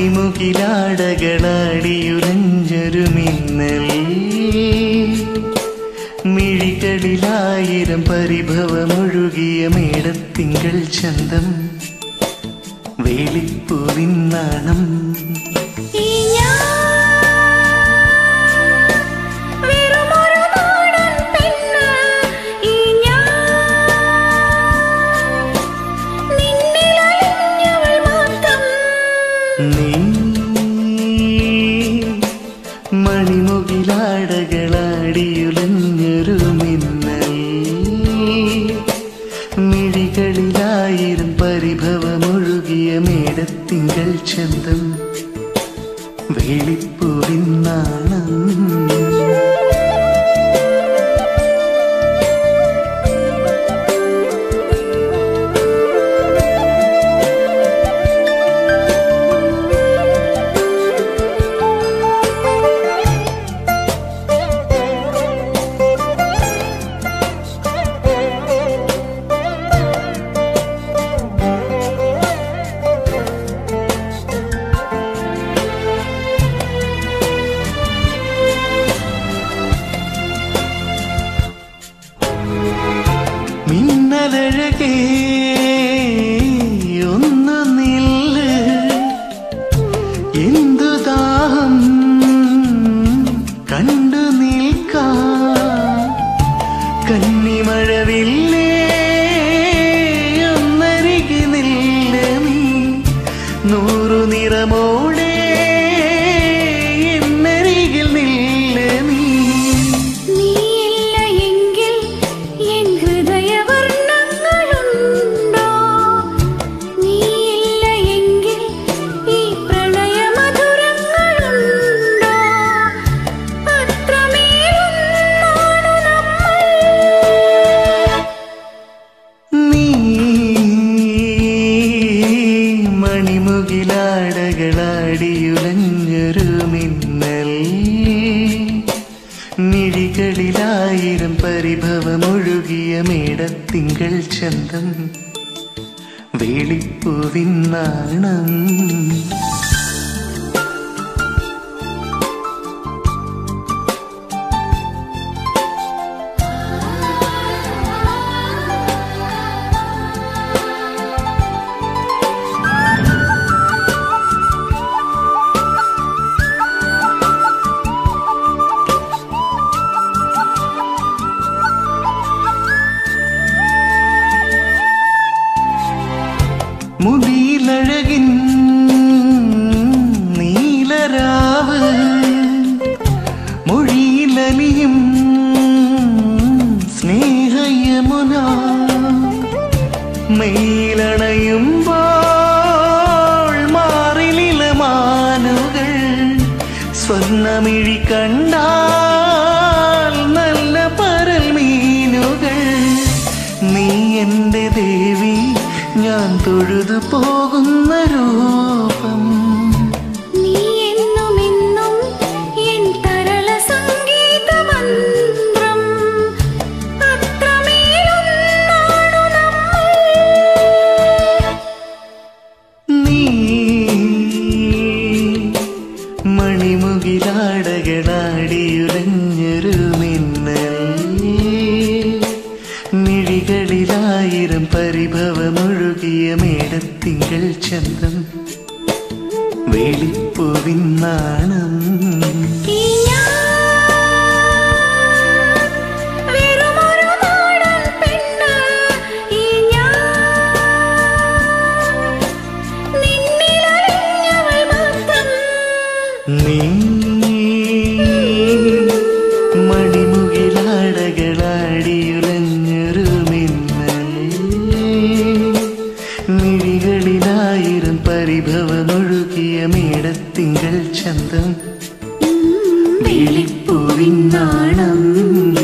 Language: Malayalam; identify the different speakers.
Speaker 1: മണിമുകിലാടകളാടിയുലഞ്ഞൊരു മിന്നൽ മിഴികളിലായിരം പരിഭവമൊഴുകിയ മേടത്തിങ്കൾ ചന്തം വേളിപ്പൂവിൻ നാണം
Speaker 2: ഈ ഞാൻ വെറുമൊരു നാടൻ പെണ്ണ്. ഈ ഞാൻ നിന്നിലലിഞ്ഞവൾ മാത്രം.
Speaker 1: നീ മണിമുകിലാടകളാടിയുലഞ്ഞൊരു മിന്നൽ മിഴികളിലായിരം പരിഭവമൊഴുകിയ മേടത്തിങ്കൾ ചന്തം വേളിപ്പൂവിൻ നാണം മിന്നലഴകേ ഒന്ന് നില്ല് എന്തു ദാഹം കണ്ടു നിൽക്കാം കന്നിമഴവില്ലേ ഒന്നരികെ നില്ല നീ നൂറു നിറമോടെ എന്നരികിൽ നില്ല നീ
Speaker 2: നീയില്ല എങ്കിൽ എൻ ഹൃദയവർണ്ണങ്ങളുണ്ടോ? നീയില്ല എങ്കിൽ ഈ പ്രണയമധുരങ്ങളുണ്ടോ? അത്രമേലൊന്നാണു നമ്മൾ.
Speaker 1: നീ മണിമുകിലാടകളാടിയുലഞ്ഞൊരു മിന്നൽ മിഴികളിലായിരം പരിഭവമൊഴുകിയ മേടത്തിങ്കൾ ചന്തം വേളിപ്പൂവിൻ നാണം മുടിയിലഴകിൻ നീലരാവ് മൊഴിയിലലിയും സ്നേഹയമുന മെയിലണയുമ്പോൾ മാറിലില മാനുകൾ സ്വർണ്ണമിഴി കണ്ടാൽ നല്ല പരൽ മീനുകൾ നീ എൻ്റെ ദേവി ഞാൻ തൊഴുതു പോകുന്ന രൂപം
Speaker 2: നീ എന്നും എന്നും എൻ തരള സംഗീതമന്ത്രം. അത്രമേലൊന്നാണു നമ്മൾ.
Speaker 1: നീ മണിമുകിലാടകളാടിയുലഞ്ഞൊരു മിന്നൽ മിഴികളിലായിരം പരിഭവമൊഴുകിയ മേടത്തിങ്കൾ ചന്തം വേളിപ്പൂവിൻ നാണം
Speaker 2: ഈ ഞാൻ വെറുമൊരു നാടൻ പെണ്ണ്. ഈ ഞാൻ നിന്നിലലിഞ്ഞവൾ മാത്രം.
Speaker 1: നീ മണിമുകിലാടകളാടിയുലഞ്ഞൊരു മിന്നൽ മിഴികളിലായിരം പരിഭവമൊഴുകിയ മേടത്തിങ്കൾ ചന്തം വേളിപ്പൂവിൻ നാണം